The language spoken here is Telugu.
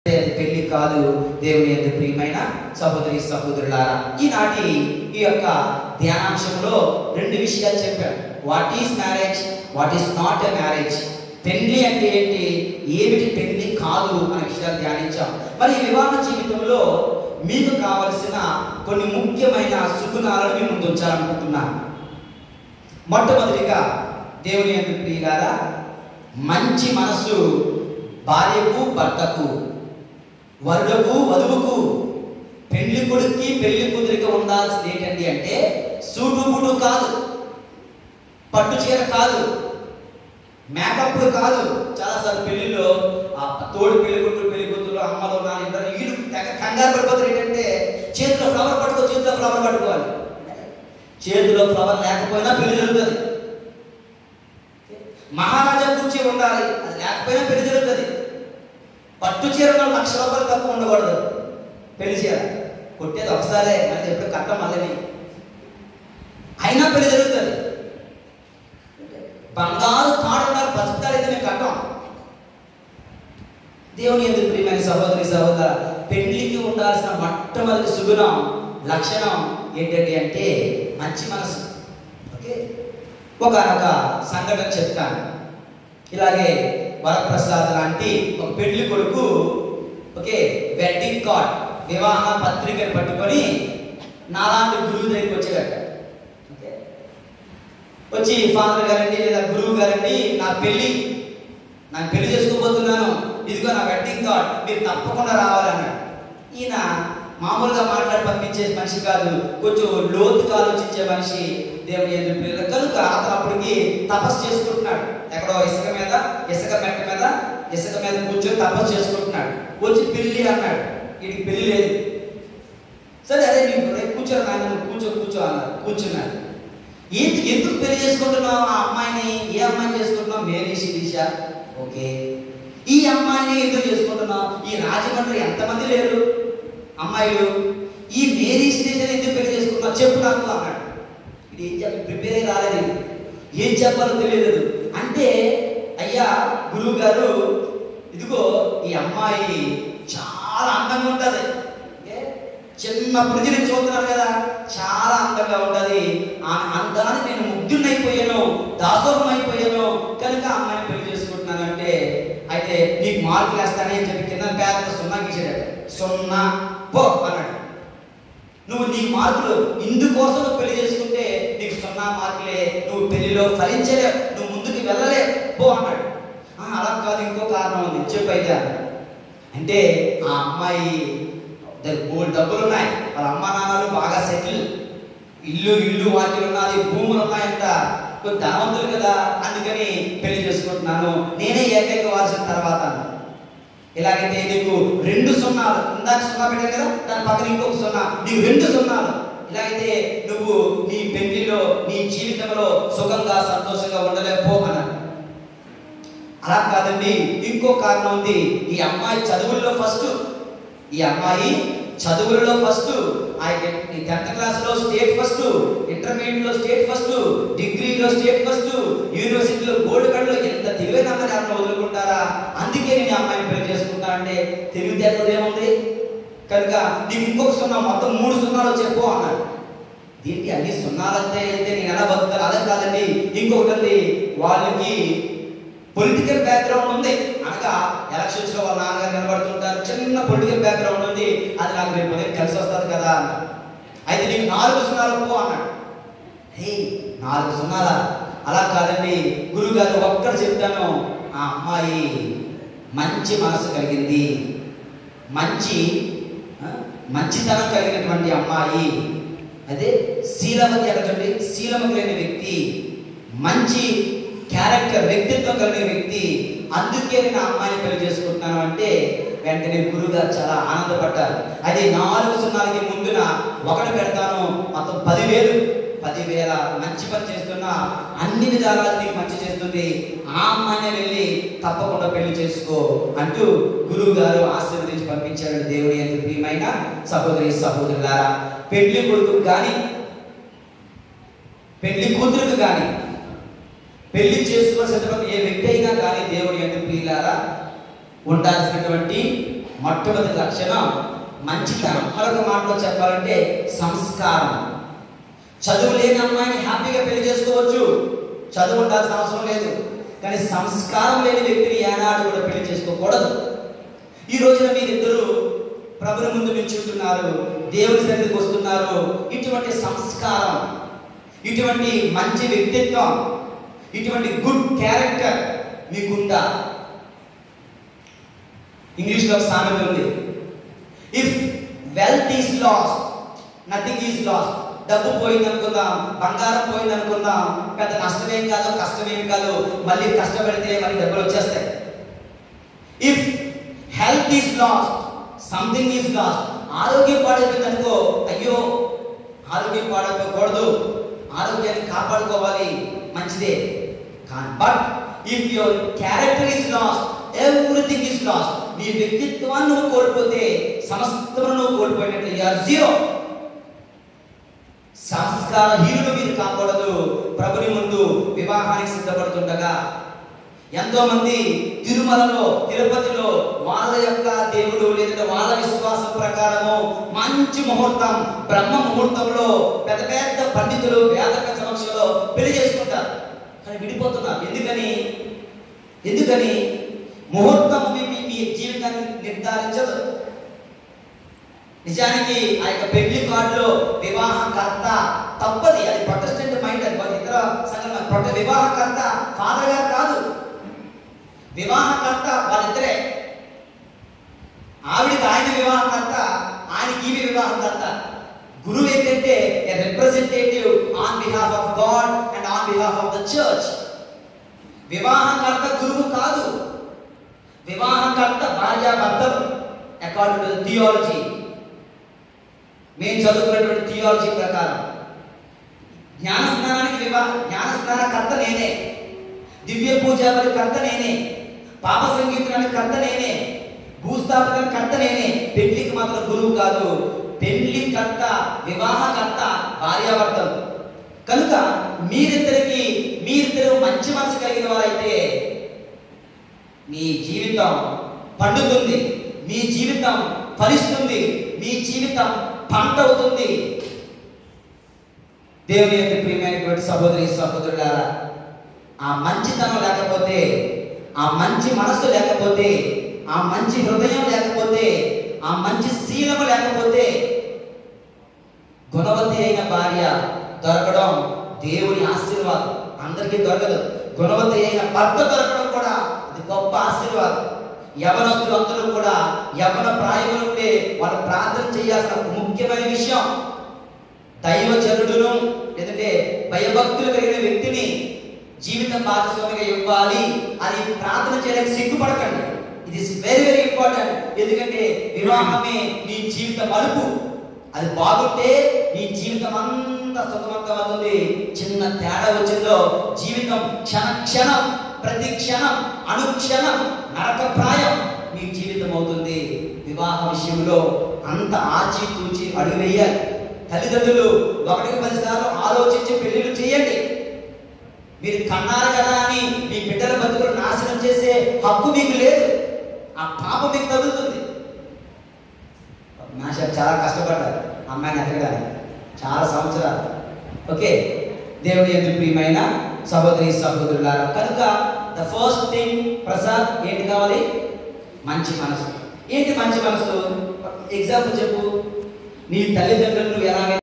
అది పెళ్లి కాదు దేవుని ఎందుకు ప్రియమైన సహోదరి సహోదరులారా ఈనాటి ఈ యొక్క ధ్యానాంశంలో రెండు విషయాలు చెప్పాను what is marriage what is not a marriage పెళ్లి అంటే ఏంటి ఏమిటి పెళ్లి కాదు అనే విషయాలు ధ్యానించాం మరి ఈ వివాహ జీవితంలో మీకు కావలసిన కొన్ని ముఖ్యమైన సుగుణాలను మీ ముందు ఉంచాలనుకుంటున్నాను మొట్టమొదటిగా దేవుని యొక్క ప్రియులారా మంచి మనసు భార్యకు భర్తకు వరుడకు వధువుకు పెళ్లి కొడుక్కి పెళ్లి కూతురికి ఉండాల్సింది ఏంటండి అంటే సూటు బూటు కాదు పట్టు చీర కాదు మేకప్లు కాదు చాలాసార్లు పెళ్లిలో ఆ తోడు పెళ్లి కొడుకు పెళ్లి కూతురు అమ్మలు నాన్న ఇద్దరు వీడు తెగ కంగారు పడిపోతారు ఏంటంటే చేతిలో ఫ్లవర్ పట్టుకో చేతిలో ఫ్లవర్ పట్టుకోవాలి చేతిలో ఫ్లవర్ లేకపోయినా పెళ్లి జరుగుతుంది మహారాజా కుర్చీ ఉండాలి అది లేకపోయినా పెళ్లి జరుగుతుంది పట్టు చీరలో లక్ష రూపాయలు తక్కువ ఉండకూడదు పెళ్లి చీర కొట్టేది ఒకసారే మళ్ళీ ఎప్పుడు కట్టం మళ్ళీ అయినా పెళ్లి జరుగుతుంది బంగారు తాడున్నారు పసుపుతాడు అయితే మేము కట్టం దేవుని ఎందుకు ప్రియమైన సహోదరి సహోదర పెళ్లికి ఉండాల్సిన మొట్టమొదటి సుగుణం లక్షణం ఏంటంటే అంటే మంచి మనసు ఓకే ఒక ఒక సంఘటన చెప్తాను ఇలాగే వరప్రసాద్ లాంటి ఒక పెళ్లి కొడుకు ఓకే వెడ్డింగ్ కార్డ్ వివాహ పత్రికను పట్టుకొని నాలాంటి గురువు దగ్గరికి వచ్చాడట ఓకే వచ్చి ఫాదర్ గారండి లేదా గురువు గారండి నా పెళ్ళి నాకు పెళ్లి చేసుకోబోతున్నాను ఇదిగో నా వెడ్డింగ్ కార్డ్ మీరు తప్పకుండా రావాలన్నాడు ఈయన మామూలుగా మాట్లాడి పంపించే మనిషి కాదు కొంచెం లోతుగా ఆలోచించే మనిషి దేవుని ఎదురు పిల్లలు కనుక అతను అప్పటికి తపస్సు చేసుకుంటున్నాడు ఎక్కడో ఇసుక మీద ఇసుక మెట్ట మీద ఇసుక మీద కూర్చొని తపస్సు చేసుకుంటున్నాడు వచ్చి పెళ్ళి అన్నాడు వీడికి పెళ్లి లేదు సరే అదే నీకు రేపు కూర్చో నాయన నువ్వు కూర్చో కూర్చో అన్నారు కూర్చున్నాడు ఏంటి ఎందుకు పెళ్లి చేసుకుంటున్నావు ఆ అమ్మాయిని ఏ అమ్మాయిని చేసుకుంటున్నావు మేరీ శిరీష ఓకే ఈ అమ్మాయిని ఎందుకు చేసుకుంటున్నావు ఈ రాజమండ్రి ఎంతమంది లేరు అమ్మాయిలు ఈ మేరీ శిరీష ఎందుకు పెళ్లి చేసుకుంటున్నావు చెప్పు నాకు అన్నాడు ఇది ఏం చెప్పి ప్రిపేర్ అయ్యి రాలేదు ఏం చెప్పాలో తెలియదు అంటే అయ్యా గురువు గారు ఇదిగో ఈ అమ్మాయి చాలా అందంగా ఉంటుంది ఓకే? చిన్నప్పటి నుంచి నేను చూస్తున్నాను కదా చాలా అందంగా ఉంటది ఆ అందాన్ని నేను ముగ్ధున్నైపోయాను దాసోహం అయిపోయాను కనుక ఆ అమ్మాయిని పెళ్లి చేసుకుంటున్నాను అంటే అయితే నీకు మార్కులు వేస్తానే అని చెప్పి కింద పేద సున్నా గీసాడు సున్నా పో అన్నాడు నువ్వు నీ మార్కులు ఇందుకోసం నువ్వు పెళ్లి చేసుకుంటే నీకు సున్నా మార్కులే నువ్వు పెళ్లిలో ఫలించలేవు నువ్వు ముందుకు వెళ్ళలే పో అన్నాడు "ఆ, అలా కాదు ఇంకో కారణం ఉంది చెప్పు అయితే అన్నాడు. అంటే ఆ అమ్మాయి దానికి మూడు డబ్బులు ఉన్నాయి వాళ్ళ అమ్మ నాన్నలు బాగా సెటిల్ ఇల్లు ఇల్లు వాకిలు ఉన్నది భూములు ఉన్నాయంట కొంచెం ధనవంతులు కదా అందుకని పెళ్లి చేసుకుంటున్నాను నేనే ఏకైక వారసుని తర్వాత అన్నాడు. ఎలాగైతే నీకు రెండు సున్నాలు ఇందాక సున్నా పెట్టాను కదా దాని పక్కన ఇంకొక సున్నా నీకు రెండు సున్నాలు ఇలాగైతే నువ్వు నీ పెళ్లిలో నీ జీవితంలో సుఖంగా సంతోషంగా ఉండలేకపో అన్నాడు అలా కాదండి ఇంకో కారణం ఉంది ఈ అమ్మాయి చదువుల్లో ఫస్ట్ ఈ అమ్మాయి చదువులలో ఫస్ట్ ఆ టెన్త్ క్లాస్లో స్టేట్ ఫస్ట్ ఇంటర్మీడియట్లో స్టేట్ ఫస్ట్ డిగ్రీలో స్టేట్ ఫస్ట్ యూనివర్సిటీలో గోల్డ్ మెడల్ ఎంత తెలివైన అమ్మాయి అమ్మ వదులుకుంటారా అందుకే నేను ఈ అమ్మాయిని పెళ్లి చేసుకుంటా అంటే తెలివితేటలు ఏముంది కనుక నీకు ఇంకొక సున్నా మొత్తం మూడు సున్నాలు చెప్పు అన్నాడు దీనికి అన్ని సున్నాలంటే అయితే నేను ఎలా బతుకుతాను అదే కాదండి ఇంకొకటి ఉంది వాళ్ళకి పొలిటికల్ బ్యాక్గ్రౌండ్ ఉంది అనగా ఎలక్షన్స్ లో వాళ్ళ నాన్నగారు నిలబడుతుంటారు చిన్న పొలిటికల్ బ్యాక్గ్రౌండ్ ఉంది అది నాకు రేపు ఉదయం కలిసి వస్తుంది కదా అన్నాడు అయితే నీకు నాలుగు సున్నాలు పో అన్నాడు హే నాలుగు సున్నాలా అలా కాదండి గురుగారు ఒక్కటి చెప్తాను ఆ అమ్మాయి మంచి మనసు కలిగింది మంచి ఆ, మంచితనం కలిగినటువంటి అమ్మాయి అదే శీలవతి అనకండి శీలము కలిగిన వ్యక్తి మంచి క్యారెక్టర్ వ్యక్తిత్వం కలిగిన వ్యక్తి అందుకే నేను ఆ అమ్మాయిని పెళ్లి చేసుకుంటున్నాను అంటే వెంటనే గురుగారు చాలా ఆనందపడ్డారు అది నాలుగు సున్నాలకి ముందున ఒకటి పెడతాను మొత్తం పదివేలు పదివేల మంచి పని చేస్తున్నా అన్ని విధాలుగా నీకు మంచి చేస్తుంది ఆ అమ్మాయిని వెళ్ళి తప్పకుండా పెళ్లి చేసుకో అంటూ గురువు గారు ఆశీర్వదించి పంపించాడు దేవుని యొక్క ప్రియమైన సహోదరి సహోదరులారా పెళ్లి కొడుకు కానీ పెళ్లి కూతురుకు కానీ పెళ్లి చేసుకోవాల్సినటువంటి ఏ వ్యక్తి అయినా కానీ దేవుని యొక్క ప్రియులారా ఉండాల్సినటువంటి మొట్టమొదటి లక్షణం మంచితనం మరొక మాటలో చెప్పాలంటే సంస్కారం చదువు లేని అమ్మాయిని హ్యాపీగా పెళ్లి చేసుకోవచ్చు చదువు ఉండాల్సిన అవసరం లేదు కానీ సంస్కారం లేని వ్యక్తిని ఏనాడు కూడా పెళ్లి చేసుకోకూడదు ఈ రోజున మీరిద్దరూ ప్రభుని ముందు నిల్చుంటున్నారు దేవుని సన్నిధికి వస్తున్నారు ఇటువంటి సంస్కారం ఇటువంటి మంచి వ్యక్తిత్వం ఇటువంటి గుడ్ క్యారెక్టర్ మీకుందా ఇంగ్లీష్లో ఒక సామెత ఉంది if wealth is loss nothing is loss డబ్బు పోయింది అనుకుందాం బంగారం పోయింది అనుకుందాం పెద్ద నష్టమేం కాదు కష్టమేం కాదు మళ్ళీ కష్టపడితే మళ్ళీ డబ్బులు వచ్చేస్తాయి if health is loss something is loss ఆరోగ్యం పాడైపోయింది అనుకో అయ్యో ఆరోగ్యం పాడైపోకూడదు ఆరోగ్యాన్ని కాపాడుకోవాలి మంచిదే కానీ but if your character is loss everything is loss నీ వ్యక్తిత్వాన్ని నువ్వు కోల్పోతే సమస్తమును నువ్వు కోల్పోయినట్లు యూఆర్ జీరో సంస్కారహీనుడు మీరు కాకూడదు ప్రభుని ముందు వివాహానికి సిద్ధపడుతుండగా ఎంతో మంది తిరుమలలో తిరుపతిలో వాళ్ళ యొక్క దేవుడు లేదా వాళ్ళ విశ్వాసం ప్రకారము మంచి ముహూర్తం బ్రహ్మ ముహూర్తంలో పెద్ద పెద్ద పండితులు వేదక సమక్షంలో పెళ్లి చేసుకుంటారు కానీ విడిపోతున్నారు ఎందుకని ఎందుకని ముహూర్తం మీ మీ- మీ జీవితాన్ని నిర్ధారించదు నిజానికి ఆ యొక్క పెళ్లి కార్డులో వివాహకర్త తప్పది అది ప్రొటెస్టెంట్ మైండ్ అది వాళ్ళ ఇతర సంఘం ప్రొట వివాహకర్త ఫాదర్ గారు కాదు వివాహకర్త వాళ్ళిద్దరే ఆవిడికి ఆయన వివాహకర్త ఆయనకి ఈమె వివాహకర్త గురువు ఏంటంటే a representative on behalf of God and on behalf of the church వివాహకర్త గురువు కాదు వివాహకర్త భార్యాభర్తలు అకార్డింగ్ టు థియాలజీ మేము చదువుకున్నటువంటి థియాలజీ ప్రకారం జ్ఞానస్నానానికి వివాహ జ్ఞానస్నానకర్త నేనే దివ్య పూజాపరి కర్త నేనే పాప సంగీతానికి కర్త నేనే భూస్థాపనానికి కర్త నేనే పెళ్లికి మాత్రం గురువు కాదు పెళ్లి కర్త వివాహకర్త భార్యాభర్తలు కనుక మీరిద్దరికి మీరిద్దరు మంచి మనసు కలిగిన వారైతే మీ జీవితం పండుతుంది మీ జీవితం ఫలిస్తుంది మీ జీవితం పంట అవుతుంది దేవుని యొక్క ప్రియమైనటువంటి సహోదరి సహోదరులారా ఆ మంచితనం లేకపోతే ఆ మంచి మనస్సు లేకపోతే ఆ మంచి హృదయం లేకపోతే ఆ మంచి శీలము లేకపోతే గుణవతి అయిన భార్య దొరకడం దేవుని ఆశీర్వాదం అందరికీ దొరకదు గుణవతి అయిన భర్త దొరకడం కూడా అది గొప్ప ఆశీర్వాదం యవనస్తులు అందరూ కూడా యవన ప్రాయంలో ఉంటే వాళ్ళు ప్రార్థన చేయాల్సిన ఒక ముఖ్యమైన విషయం దైవజనుడును లేదంటే భయభక్తులు కలిగిన వ్యక్తిని జీవిత భాగస్వామిగా ఇవ్వాలి అని ప్రార్థన చేయడానికి సిగ్గుపడకండి ఇది ఇస్ వెరీ వెరీ ఇంపార్టెంట్ ఎందుకంటే వివాహమే నీ జీవిత మలుపు అది బాగుంటే నీ జీవితం అంతా సుఖవంతమవుతుంది చిన్న తేడా వచ్చిందో జీవితం క్షణ క్షణం ప్రతి క్షణం అనుక్షణం నరకప్రాయం మీ జీవితం అవుతుంది వివాహ విషయంలో అంత ఆచి తూచి అడుగు వేయాలి తల్లిదండ్రులు ఒకటికి పది సార్లు ఆలోచించి పెళ్లిళ్ళు చేయండి మీరు కన్నారు కదా అని మీ బిడ్డల బతుకులు నాశనం చేసే హక్కు మీకు లేదు ఆ పాప మీకు తగులుతుంది నాశ చాలా కష్టపడ్డారు అమ్మాయిని ఎదగడానికి చాలా సంవత్సరాలు ఓకే దేవుడి ఎందుకు ప్రియమైన సహోదరి సహోదరులారా కనుక ద ఫస్ట్ థింగ్ ప్రసాద్ ఏంటి కావాలి మంచి మనసు ఏంటి మంచి మనసు ఎగ్జాంపుల్ చెప్పు నీ తల్లిదండ్రులను ఎలాగైతే